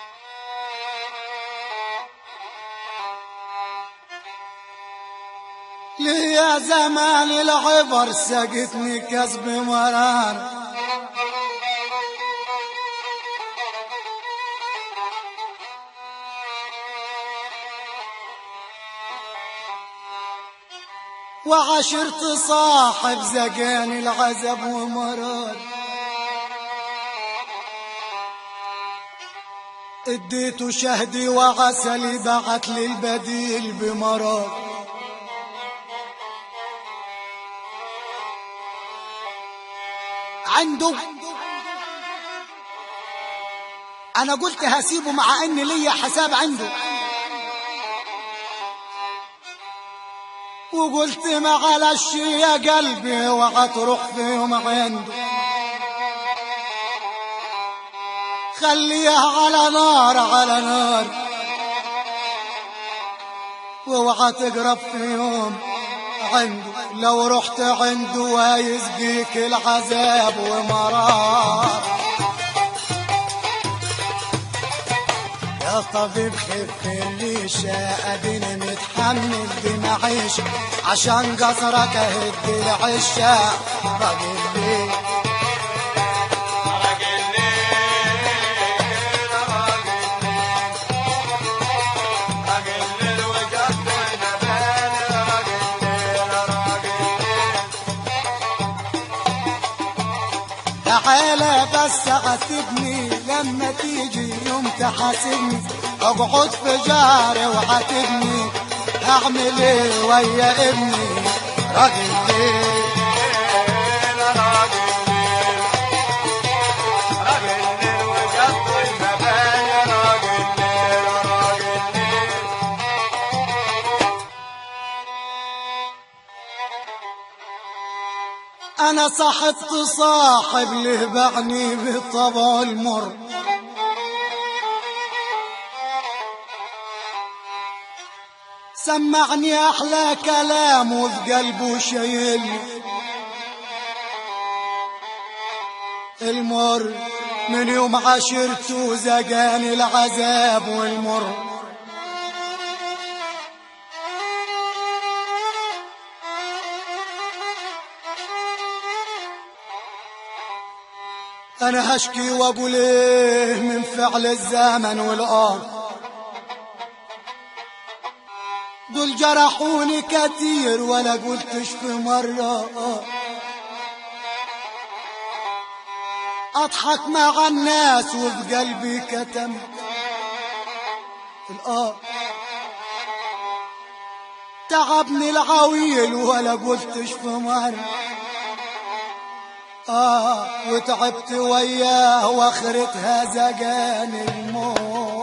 لي يا زمان العبر سقتني كسب مرار وعشرت صاحب زقاني العزب ومرار اديته شهدي وعسلي بعت لي البديل بمرار عنده انا قلت هسيبه مع ان ليا حساب عنده وقلت معلش يا قلبي وهتروح في يوم عنده خليها على نار على نار واوعى تقرب في يوم عنده لو رحت عنده هيسقيك العذاب ومرار يا طبيب خف اللي اديني متحمل بمعيش عشان قصرك اهد العشاق راجل ليه تعالى بس عاتبني لما تيجي يوم تحاسبني اقعد في جاري وعاتبني اعمل ايه ويا ابني راجل ليه انا صاحبت صاحب له بعني بالطبع المر سمعني احلى كلام وفي قلبه شايل المر من يوم عشرته زقاني العذاب والمر انا هشكي واقول ايه من فعل الزمن والارض دول جرحوني كتير ولا قلتش في مرة اضحك مع الناس وفي قلبي كتم الآه تعبني العويل ولا قلتش في مرة آه وتعبت وياه واخرتها زقاني الموت